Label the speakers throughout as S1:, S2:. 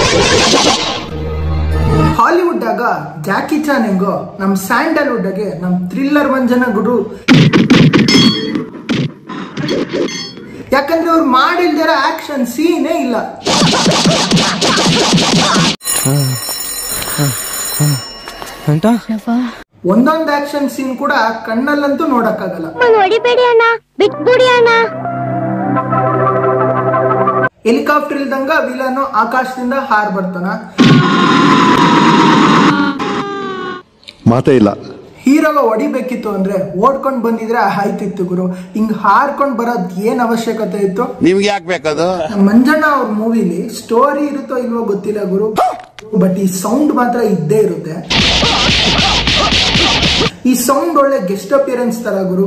S1: Hollywood ಆಗ ಜಾಕಿ ಚಾನ್ ಹೆಂಗೋ ನಮ್ ಸ್ಯಾಂಡಲ್ವುಡ್ ಆಗೆ ನಮ್ ಥ್ರಿಲ್ಲರ್ ಮಂಜನ ಗುರು ಯಾಕಂದ್ರೆ ಅವ್ರು ಮಾಡಿಲ್ದಿರೋ ಆಕ್ಷನ್ ಸೀನೇ ಇಲ್ಲ
S2: ಅಂತ
S1: ಒಂದೊಂದು ಆಕ್ಷನ್ ಸೀನ್ ಕೂಡ ಕಣ್ಣಲ್ಲಂತೂ ನೋಡಕ್ಕಾಗಲ್ಲ
S3: ಹೊಡಿಬೇಡಿ ಅಣ್ಣ ಬಿಟ್ಬಿಡಿ ಅಣ್ಣ
S1: ಹೆಲಿಕಾಪ್ಟರ್ ಇಲ್ದಂಗ ವಿಲನ್ ಆಕಾಶದಿಂದ ಹಾರ್ ಬರ್ತಾನ
S4: ಮಾತೇ ಇಲ್ಲ
S1: ಹೀರೋಗ ಹೊಡಿಬೇಕಿತ್ತು ಅಂದ್ರೆ ಓಡ್ಕೊಂಡ್ ಬಂದಿದ್ರೆ ಆಯ್ತಿತ್ತು ಗುರು ಹಿಂಗ್ ಹಾರ್ಕೊಂಡ್ ಬರೋದ್ ಏನ್ ಅವಶ್ಯಕತೆ ಇತ್ತು
S4: ನಿಮ್ಗೆ ಯಾಕೆ ಬೇಕದು
S1: ನಮ್ ಮಂಜಣ್ಣ ಅವ್ರ ಮೂವಿಲಿ ಸ್ಟೋರಿ ಇರುತ್ತೋ ಇಲ್ವೋ ಗೊತ್ತಿಲ್ಲ ಗುರು ಬಟ್ ಈ ಸೌಂಡ್ ಮಾತ್ರ ಇದ್ದೇ ಇರುತ್ತೆ ಈ ಸೌಂಡ್ ಒಳ್ಳೆ ಗೆಸ್ಟ್ ಅಪಿಯರೆನ್ಸ್ ತರ ಗುರು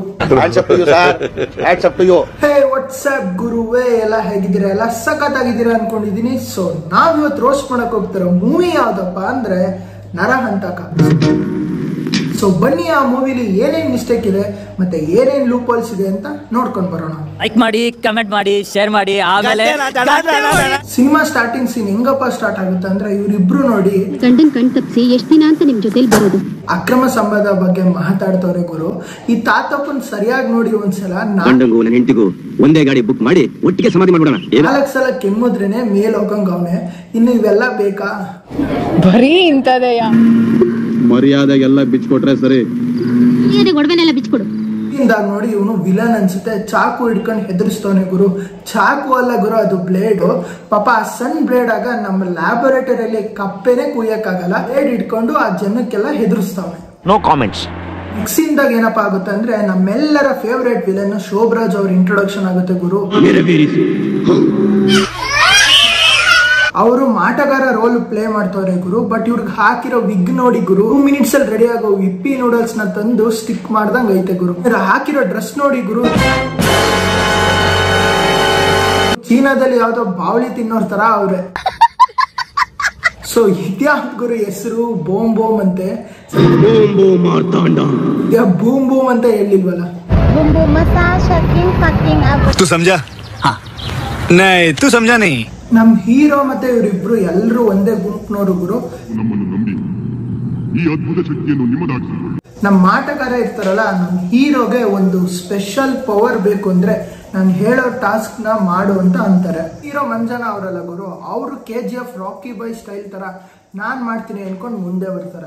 S1: ಹೇ ವಾಟ್ಸ್ಆಪ್ ಗುರುವೇ ಎಲ್ಲ ಹೇಗಿದ್ದೀರಾ ಎಲ್ಲ ಸಖತ್ತಾಗಿದ್ದೀರಾ ಅನ್ಕೊಂಡಿದೀನಿ ಸೊ ನಾವ್ ಇವತ್ತು ರೋಸ್ಟ್ ಮಾಡಕ್ ಹೋಗ್ತಿರೋ ಮೂವಿ ಯಾವ್ದಪ್ಪ ಅಂದ್ರೆ ನರಹಂತಕ ಸೊ ಬನ್ನಿ ಆ ಮೂವಿಲಿ ಏನೇನ್ ಮಿಸ್ಟೇಕ್ ಇದೆ ಮತ್ತೆ ಏನೇನ್ ಲೂಪ್ ಹೋಲ್ಸ್ ಇದೆ ಅಂತ ನೋಡ್ಕೊಂಡ್ ಬರೋಣ
S2: ಲೈಕ್ ಮಾಡಿ ಕಮೆಂಟ್ ಮಾಡಿ ಶೇರ್ ಮಾಡಿ ಆಮೇಲೆ
S1: ಸಿನಿಮಾ ಸ್ಟಾರ್ಟಿಂಗ್ ಸೀನ್ ಹೆಂಗಪ್ಪ ಸ್ಟಾರ್ಟ್ ಆಗುತ್ತೆ ಅಂದ್ರೆ ಇವರಿಬ್ರು ನೋಡಿ
S3: ಗಂಡನ್ ಕಣ್ ತಪ್ಸಿ ಎಷ್ಟ್ ದಿನ ಅಂತ ನಿಮ್ ಜೊತೆಲಿ ಬರೋದು
S1: ಅಕ್ರಮ ಸಂಬಂಧ ಬಗ್ಗೆ ಮಾತಾಡ್ತವ್ರೆ ಗುರು ಈ ತಾತಪ್ಪನ್ ಸರಿಯಾಗಿ ನೋಡಿ ಒಂದ್ಸಲ ನಾಲ್ಕು
S5: ಗಂಡಂಗೂ ನನ್ನ ಹೆಂಡತಿಗೂ ಒಂದೇ ಗಾಡಿ ಬುಕ್ ಮಾಡಿ ಒಟ್ಟಿಗೆ ಸಮಾಧಿ ಮಾಡ್ಬಿಡೋಣ ಏನ
S1: ನಾಲ್ಕು ಸಲ ಕೆಮ್ಮುದ್ರೇನೆ ಮೇಲ್ ಹೋಗಂಗ ಅವನೆ ಇನ್ನು ಇವೆಲ್ಲ ಬೇಕಾ
S6: ಬರೀ ಇಂಥದೆಯ
S5: ಮರ್ಯಾದೆಗೆಲ್ಲ ಬಿಚ್ಕೊಟ್ರೆ ಸರಿ
S3: ಒಡವೆನೆಲ್ಲ ಬಿಚ್ಕೊಡು
S1: ಇಂದಾಗ ನೋಡಿ ಇವನು ವಿಲನ್ ಅನ್ಸುತ್ತೆ ಚಾಕು ಹಿಡ್ಕೊಂಡು ಹೆದರ್ಸ್ತವನೆ ಗುರು ಚಾಕು ಅಲ್ಲ ಗುರು ಅದು ಬ್ಲೇಡ್ ಪಾಪ ಆ ಸಣ್ಣ ಬ್ಲೇಡ್ ಆಗ ನಮ್ಮ ಲ್ಯಾಬೊರೇಟರಿಯಲ್ಲಿ ಕಪ್ಪೆನೆ ಕುಯ್ಯಕ್ಕಾಗಲ್ಲ ಬ್ಲೇಡ್ ಹಿಡ್ಕೊಂಡು ಆ ಜನಕ್ಕೆಲ್ಲ ಹೆದರ್ಸ್ತವನೆ
S7: ನೋ ಕಾಮೆಂಟ್ಸ್
S1: ಮಿಕ್ಸಿಂದಾಗ ಏನಪ್ಪ ಆಗುತ್ತೆ ಅಂದ್ರೆ ನಮ್ಮೆಲ್ಲರ ಫೇವರೇಟ್ ವಿಲನ್ ಶೋಭರಾಜ್ ಅವ್ರ ಇಂಟ್ರೊಡಕ್ಷನ್ ಆಗುತ್ತೆ ಗುರು ಅವರು ಮಾಟಗಾರ ರೋಲ್ ಪ್ಲೇ ಮಾಡ್ತವ್ರೆ ಗುರು ಬಟ್ ಇವ್ರಿಗೆ ಹಾಕಿರೋ ವಿಗ್ ನೋಡಿ ಗುರು ಟೂ ಮಿನಿಟ್ಸ್ ಅಲ್ಲಿ ರೆಡಿ ಆಗೋ ವಿಪ್ಪಿ ನೂಡಲ್ಸ್ ನ ತಂದು ಸ್ಟಿಕ್ ಮಾಡ್ದಂಗ್ ಐತೆ ಗುರು ಇವ್ರು ಹಾಕಿರೋ ಡ್ರೆಸ್ ನೋಡಿ ಗುರು ಚೀನಾದಲ್ಲಿ ಯಾವ್ದೋ ಬಾವಳಿ ತಿನ್ನೋರ್ ತರ ಅವ್ರೆ ಸೊ ಇದ್ಯಾವ್ದು ಗುರು ಹೆಸರು ಬೋಮ್ ಬೋಮ್ ಅಂತೆ
S5: ಮಾರ್ತಾಂಡ
S1: ಇದ್ಯಾ ಬೂಮ್ ಬೂಮ್ ಅಂತ ಹೇಳಿಲ್ವಲ್ಲ
S3: ಬುಂಬು ಮಸಾಜ್ ಶರ್ಕಿಂಗ್ ಫಕ್ಕಿಂಗ್
S7: तू समझा हाँ नहीं तू समझा नहीं
S1: ನಮ್ ಹೀರೋ ಮತ್ತೆ ಇವರಿಬ್ರು ಎಲ್ರು ಒಂದೇ ಗುಂಪ್ನೋರು ಗುರು
S4: ನಮ್ಮನ್ನು ನಂಬಿ ಈ ಅದ್ಭುತ ಶಕ್ತಿಯನ್ನು ನಿಮ್ಮದಾಗಿಸಿಕೊಳ್ಳಿ
S1: ನಮ್ಮ ಮಾಟಗಾರ ಇರ್ತಾರಲ್ಲ ನಮ್ಮ ಹೀರೋಗೆ ಒಂದು ಸ್ಪೆಷಲ್ ಪವರ್ ಬೇಕು ಅಂದ್ರೆ ನಾನು ಹೇಳೋ ಟಾಸ್ಕ್ ನ ಮಾಡು ಅಂತ ಅಂತಾರೆ ಹೀರೋ ಮಂಜನ ಅವರಲ್ಲ ಗುರು ಅವರು ಕೆ ಜಿ ಎಫ್ ರಾಕಿ ಬೈ ಸ್ಟೈಲ್ ತರ ನಾನ್ ಮಾಡ್ತೀನಿ ಅನ್ಕೊಂಡು ಮುಂದೆ ಬರ್ತಾರೆ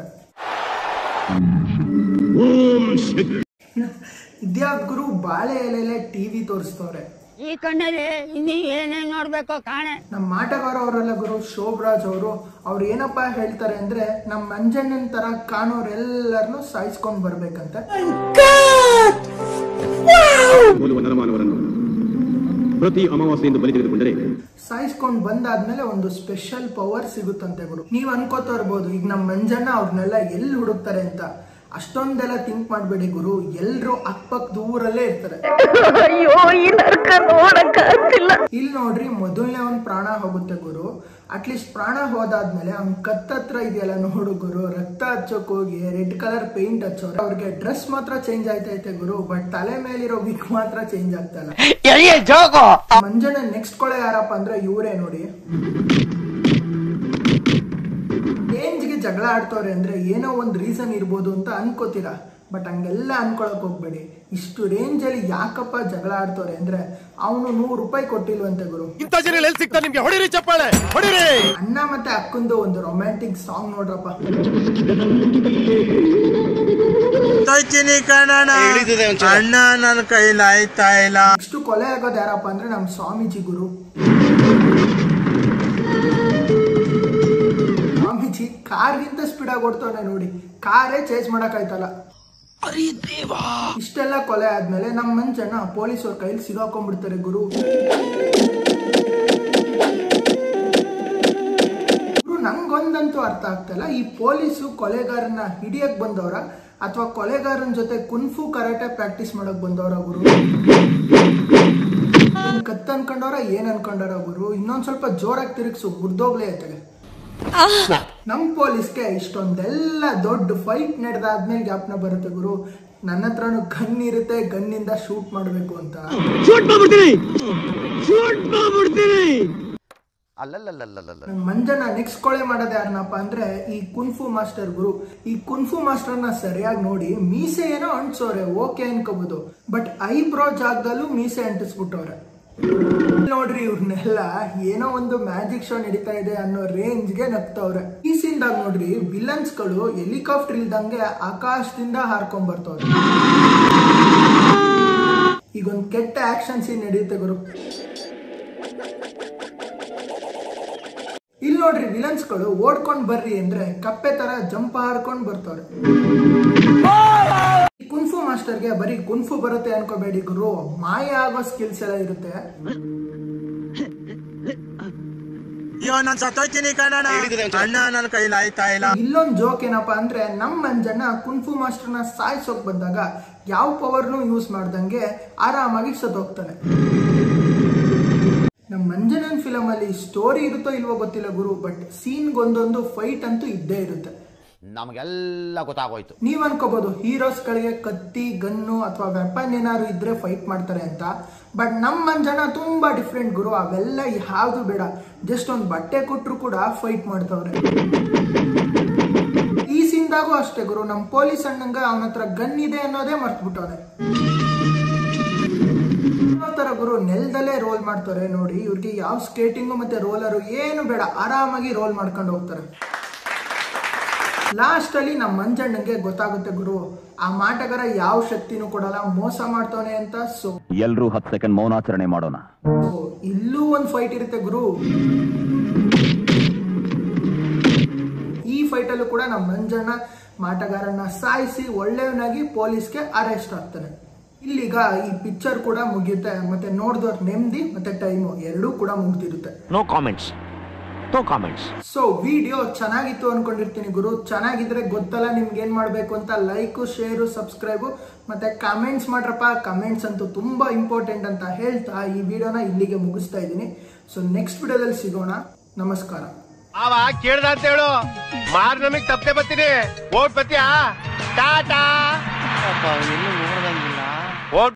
S1: ಇದ್ಯಾವ್ದು ಗುರು ಬಾಳೆ ಎಲೆಲೆ ಟಿವಿ ತೋರಿಸ್ತವ್ರೆ
S6: ಈ ಕಣ್ಣಲ್ಲಿ ಇನ್ನೀ ಏನೇನ್ ನೋಡ್ಬೇಕೋ ಕಾಣೆ
S1: ನಮ್ಮ ಮಾಟಗಾರ ಅವರಲ್ಲ ಗುರು ಶೋಭರಾಜ್ ಅವರು ಅವ್ರು ಏನಪ್ಪಾ ಹೇಳ್ತಾರೆ ಅಂದ್ರೆ ನಮ್ಮ ಮಂಜಣ್ಣನ ತರ ಕಾಣೋರೆಲ್ಲರನ್ನು ಸಾಯಿಸ್ಕೊಂಡ್ ಬರ್ಬೇಕಂತ
S5: ಹೋಲುವ ನರಮಾನವರನ್ನು ಪ್ರತಿ ಅಮಾವಾಸ್ಯೆಯಿಂದ ಬಲಿ ತೆಗೆದುಕೊಂಡರೆ
S1: ಸಾಯಿಸ್ಕೊಂಡ್ ಬಂದಾದ್ಮೇಲೆ ಒಂದು ಸ್ಪೆಷಲ್ ಪವರ್ ಸಿಗುತ್ತಂತೆ ಗುರು ನೀವ್ ಅನ್ಕೋತಾ ಇರ್ಬೋದು ಈಗ ನಮ್ಮ ಮಂಜಣ್ಣ ಅವ್ರನ್ನೆಲ್ಲ ಎಲ್ಲಿ ಹುಡುಕ್ತಾರೆ ಅಂತ ಅಷ್ಟೊಂದೆಲ್ಲ ಥಿಂಕ್ ಮಾಡ್ಬೇಡಿ ಗುರು ಎಲ್ರು ಅಕ್ಕಪಕ್ಕದ ಊರಲ್ಲೇ ಇರ್ತಾರೆ ಇಲ್ಲಿ ನೋಡ್ರಿ ಮೊದಲನೇ ಅವ್ನ್ ಪ್ರಾಣ ಹೋಗುತ್ತೆ ಗುರು ಅಟ್ಲೀಸ್ಟ್ ಪ್ರಾಣ ಹೋದಾದ್ಮೇಲೆ ಅವ್ನ್ ಕತ್ತತ್ರ ಇದೆಯಲ್ಲ ನೋಡು ಗುರು ರಕ್ತ ಹಚ್ಚೋಕ್ ಹೋಗಿ ರೆಡ್ ಕಲರ್ ಪೇಂಟ್ ಹಚ್ಚೋರು ಅವ್ರಿಗೆ ಡ್ರೆಸ್ ಮಾತ್ರ ಚೇಂಜ್ ಆಯ್ತೈತೆ ಗುರು ಬಟ್ ತಲೆ ಮೇಲಿರೋ ವಿಕ್ ಮಾತ್ರ ಚೇಂಜ್ ಆಗ್ತಾ ಇಲ್ಲ ಮಂಜಣ್ಣ ನೆಕ್ಸ್ಟ್ ಕೊಳೆ ಯಾರಪ್ಪ ಅಂದ್ರೆ ಇವರೇ ನೋಡಿ ರೇಂಜ್ಗೆ ಜಗಳ ಆಡ್ತವ್ರೆ ಅಂದ್ರೆ ಏನೋ ಒಂದು ರೀಸನ್ ಇರ್ಬೋದು ಅಂತ ಅನ್ಕೋತೀರಾ ಬಟ್ ಹಂಗೆಲ್ಲ ಅನ್ಕೊಳಕ್ ಹೋಗ್ಬೇಡಿ ಇಷ್ಟು ರೇಂಜ್ ಅಲ್ಲಿ ಯಾಕಪ್ಪ ಜಗಳ ಆಡ್ತವ್ರೆ ಅಂದ್ರೆ ಅವನು ನೂರು ರೂಪಾಯಿ ಕೊಟ್ಟಿಲ್ವಂತೆ ಗುರು
S7: ಇಂಥ ಜನ ಎಲ್ಲಿ ಸಿಗ್ತಾರೆ ನಿಮ್ಗೆ ಹೊಡಿರಿ ಚಪ್ಪಾಳೆ ಹೊಡಿರಿ
S1: ಅಣ್ಣ ಮತ್ತೆ ಅಕ್ಕಂದು ಒಂದು ರೊಮ್ಯಾಂಟಿಕ್ ಸಾಂಗ್ ನೋಡ್ರಪ್ಪ
S8: ಅಣ್ಣ ನನ್ನ ಕೈಲಿ ಆಯ್ತಾ ಇಲ್ಲ
S1: ನೆಕ್ಸ್ಟ್ ಕೊಲೆ ಆಗೋದು ಯಾರಪ್ಪ ಅಂದ್ರೆ ನಮ್ಮ ಸ್ವಾಮೀಜಿ ಗುರು ಸ್ವಾಮೀಜಿ ಕಾರ್ಗಿಂತ ಸ್ಪೀಡ್ ಆಗಿ ಓಡ್ತವನೆ ನೋಡಿ ಕಾರೇ ಚೇಂಜ್ ಮಾಡಕ್ ಆಯ್ತಲ್ಲ ಇಷ್ಟೆಲ್ಲ ಕೊಲೆ ಆದ್ಮೇಲೆ ನಮ್ಮ ಮಂಚಣ್ಣ ಪೊಲೀಸವ್ರ ಕೈಲಿ ಸಿಗಾಕೊಂಡ್ಬಿಡ್ತಾರೆ ಗುರು ಗುರು ನಂಗೊಂದಂತೂ ಅರ್ಥ ಆಗ್ತಲ್ಲ ಈ ಪೊಲೀಸು ಕೊಲೆಗಾರನ ಹಿಡಿಯಕ್ ಬಂದವ್ರ ಅಥವಾ ಕೊಲೆಗಾರನ ಜೊತೆ ಕುನ್ಫು ಕರಾಟೆ ಪ್ರಾಕ್ಟೀಸ್ ಮಾಡಕ್ ಬಂದವ್ರ ಗುರು ಇವ್ನ್ ಕತ್ ಅನ್ಕೊಂಡವ್ರ ಏನ್ ಅನ್ಕೊಂಡವ್ರ ಗುರು ಇನ್ನೊಂದ್ ಸ್ವಲ್ಪ ಜೋರಾಗಿ ತಿರುಗಿಸು ಮುರ್ದೋಗ್ಲೇ ಐತಗೆ ನಮ್ ಪೊಲೀಸ್ಗೆ ಇಷ್ಟೊಂದೆಲ್ಲ ದೊಡ್ಡ ಫೈಟ್ ನಡೆದಾದ್ಮೇಲೆ ಜ್ಞಾಪನ ಬರುತ್ತೆ ಗುರು ನನ್ನ ಹತ್ರನು ಗನ್ ಇರುತ್ತೆ ಗನ್ನಿಂದ ಶೂಟ್ ಮಾಡ್ಬೇಕು ಅಂತ
S5: ಶೂಟ್ ಮಾಡ್ಬಿಡ್ತೀನಿ ಶೂಟ್ ಮಾಡ್ಬಿಡ್ತೀನಿ
S9: ಅಲ್ಲಲ್ಲಲ್ಲಲ್ಲಲ್ಲ
S1: ನನ್ ಮಂಜನ ನೆಕ್ಸ್ಟ್ ಕೊಳೆ ಮಾಡೋದು ಯಾರನ್ನಪ್ಪ ಅಂದ್ರೆ ಈ ಕುನ್ಫು ಮಾಸ್ಟರ್ ಗುರು ಈ ಕುನ್ಫು ಮಾಸ್ಟರ್ನ ಸರಿಯಾಗಿ ನೋಡಿ ಮೀಸೆ ಏನೋ ಅಂಟಿಸೋರೆ ಓಕೆ ಅನ್ಕೋಬಹುದು ಬಟ್ ಐಬ್ರೋ ಜಾಗದಲ್ಲೂ ಮೀಸೆ ಅಂಟಿಸ್ಬಿಟ್ಟವ್ರೆ ನೋಡ್ರಿ ಇವ್ರನ್ನೆಲ್ಲ ಏನೋ ಒಂದು ಮ್ಯಾಜಿಕ್ ಶೋ ನಡೀತಾ ಇದೆ ಅನ್ನೋ ರೇಂಜ್ಗೆ ನಗ್ತವ್ರೆ ಈ ಸೀನ್ದಾಗ ನೋಡ್ರಿ ವಿಲನ್ಸ್ ಗಳು ಹೆಲಿಕಾಪ್ಟರ್ ಇಲ್ದಂಗೆ ಆಕಾಶದಿಂದ ಹಾರ್ಕೊಂಡ್ ಬರ್ತವ್ರೆ ಈಗ ಒಂದ್ ಕೆಟ್ಟ ಆಕ್ಷನ್ ಸೀನ್ ನಡೆಯುತ್ತೆ ಗುರು ಇಲ್ಲಿ ನೋಡ್ರಿ ವಿಲನ್ಸ್ ಗಳು ಓಡ್ಕೊಂಡ್ ಬರ್ರಿ ಅಂದ್ರೆ ಕಪ್ಪೆ ತರ ಜಂಪ್ ಹಾರ್ಕೊಂಡ್ ಬರ್ತಾವ್ರೆ ಈ ಕುನ್ಫು ಮಾಸ್ಟರ್ಗೆ ಬರೀ ಕುನ್ಫು ಬರುತ್ತೆ ಅನ್ಕೋಬೇಡಿ ಗುರು ಮಾಯ ಆಗೋ ಸ್ಕಿಲ್ಸ್ ಎಲ್ಲ ಇರುತ್ತೆ
S8: ಅಯ್ಯೋ ನಾನ್ ಸತ್ತೋಯ್ತೀನಿ ಕಣಣ್ಣ ಅಣ್ಣ ನನ್ನ ಕೈಲಿ ಆಯ್ತಾ ಇಲ್ಲ
S1: ಇಲ್ಲೊಂದ್ ಜೋಕ್ ಏನಪ್ಪಾ ಅಂದ್ರೆ ನಮ್ ಮಂಜನ್ನ ಕುನ್ಫು ಮಾಸ್ಟರ್ನ ಸಾಯಿಸೋಕ್ ಬಂದಾಗ ಯಾವ ಪವರ್ನು ಯೂಸ್ ಮಾಡ್ದಂಗೆ ಆರಾಮಾಗಿ ಸತ್ತೋಗ್ತಾನೆ ನಮ್ ಮಂಜನನ್ ಫಿಲಮ್ ಅಲ್ಲಿ ಸ್ಟೋರಿ ಇರುತ್ತೋ ಇಲ್ವೋ ಗೊತ್ತಿಲ್ಲ ಗುರು ಬಟ್ ಸೀನ್ಗೊಂದೊಂದು ಫೈಟ್ ಅಂತೂ ಇದ್ದೇ ಇರುತ್ತೆ
S9: ನಮಗೆಲ್ಲ ಗೊತ್ತಾಗೋಯ್ತು
S1: ನೀವ್ ಅನ್ಕೋಬಹುದು ಹೀರೋಸ್ ಗಳಿಗೆ ಕತ್ತಿ ಗನ್ನು ಅಥವಾ ವೆಪನ್ ಏನಾದ್ರು ಇದ್ರೆ ಫೈಟ್ ಮಾಡ್ತಾರೆ ಅಂತ ಬಟ್ ನಮ್ ಮಂಜನ ತುಂಬಾ ಡಿಫ್ರೆಂಟ್ ಗುರು ಅವೆಲ್ಲ ಯಾವ್ದು ಬೇಡ ಜಸ್ಟ್ ಒಂದ್ ಬಟ್ಟೆ ಕೊಟ್ರು ಕೂಡ ಫೈಟ್ ಮಾಡ್ತವ್ರೆ ಈ ಸೀನ್ದಾಗೂ ಅಷ್ಟೇ ಗುರು ನಮ್ ಪೊಲೀಸ್ ಅಣ್ಣಂಗ ಅವನ ಹತ್ರ ಗನ್ ಇದೆ ಅನ್ನೋದೇ ಮರ್ತ್ಬಿಟ್ಟವ್ರೆ ಯಾವ ತರ ಗುರು ನೆಲದಲ್ಲೇ ರೋಲ್ ಮಾಡ್ತಾರೆ ನೋಡಿ ಇವ್ರಿಗೆ ಯಾವ ಸ್ಕೇಟಿಂಗು ಮತ್ತೆ ರೋಲರು ಏನು ಬೇಡ ಆರಾಮಾಗಿ ರೋಲ್ ಮಾಡ್ಕೊಂಡು ಹೋಗ್ತಾರೆ ಲಾಸ್ಟ್ ಅಲ್ಲಿ ನಮ್ಮ ಮಂಜಣ್ಣಂಗೆ ಗೊತ್ತಾಗುತ್ತೆ ಗುರು ಆ ಮಾಟಗಾರ ಯಾವ ಶಕ್ತಿನೂ ಕೊಡಲ್ಲ ಮೋಸ ಮಾಡ್ತಾನೆ ಅಂತ ಸೊ
S5: ಎಲ್ರೂ ಹತ್ತು ಸೆಕೆಂಡ್ ಮೌನಾಚರಣೆ ಮಾಡೋಣ
S1: ಇಲ್ಲೂ ಒಂದ್ ಫೈಟ್ ಇರುತ್ತೆ ಗುರು ಈ ಫೈಟ್ ಅಲ್ಲೂ ಕೂಡ ನಮ್ಮ ಮಂಜಣ್ಣ ಮಾಟಗಾರನ ಸಾಯಿಸಿ ಒಳ್ಳೆಯವನಾಗಿ ಪೊಲೀಸ್ಗೆ ಅರೆಸ್ಟ್ ಆಗ್ತಾನೆ ಇಲ್ಲಿಗ ಈ ಪಿಕ್ಚರ್ ಕೂಡ ಮುಗಿಯುತ್ತೆ ಮತ್ತೆ ನೋಡಿದವ್ರ ನೆಮ್ಮದಿ ಮತ್ತೆ ಟೈಮು ಎರಡೂ ಕೂಡ ಮುಗ್ದಿರುತ್ತೆ
S9: no comments no comments
S1: so video ಚೆನ್ನಾಗಿತ್ತು ಅನ್ಕೊಂಡಿರ್ತೀನಿ ಗುರು ಚೆನ್ನಾಗಿದ್ರೆ ಗೊತ್ತಲ್ಲ ನಿಮ್ಗೆ ಏನ್ ಮಾಡ್ಬೇಕು ಅಂತ ಲೈಕು ಶೇರು ಸಬ್ಸ್ಕ್ರೈಬು ಮತ್ತೆ ಕಮೆಂಟ್ಸ್ ಮಾಡ್ರಪ್ಪ ಕಮೆಂಟ್ಸ್ ಅಂತೂ ತುಂಬಾ ಇಂಪಾರ್ಟೆಂಟ್ ಅಂತ ಹೇಳ್ತಾ ಈ ವಿಡಿಯೋನ ಇಲ್ಲಿಗೆ ಮುಗಿಸ್ತಾ ಇದ್ದೀನಿ ಸೊ ನೆಕ್ಸ್ಟ್ ವಿಡಿಯೋದಲ್ಲಿ ಸಿಗೋಣ ನಮಸ್ಕಾರ
S8: ಅವ ಕೇಳ್ದ ಅಂತ ಹೇಳು ಮಾರ್ ನಮಗ್ ತಪ್ಪದೆ ಬರ್ತೀನಿ ಓಟ್ ಬತ್ತೀಯಾ ಟಾಟಾ ಓಟ್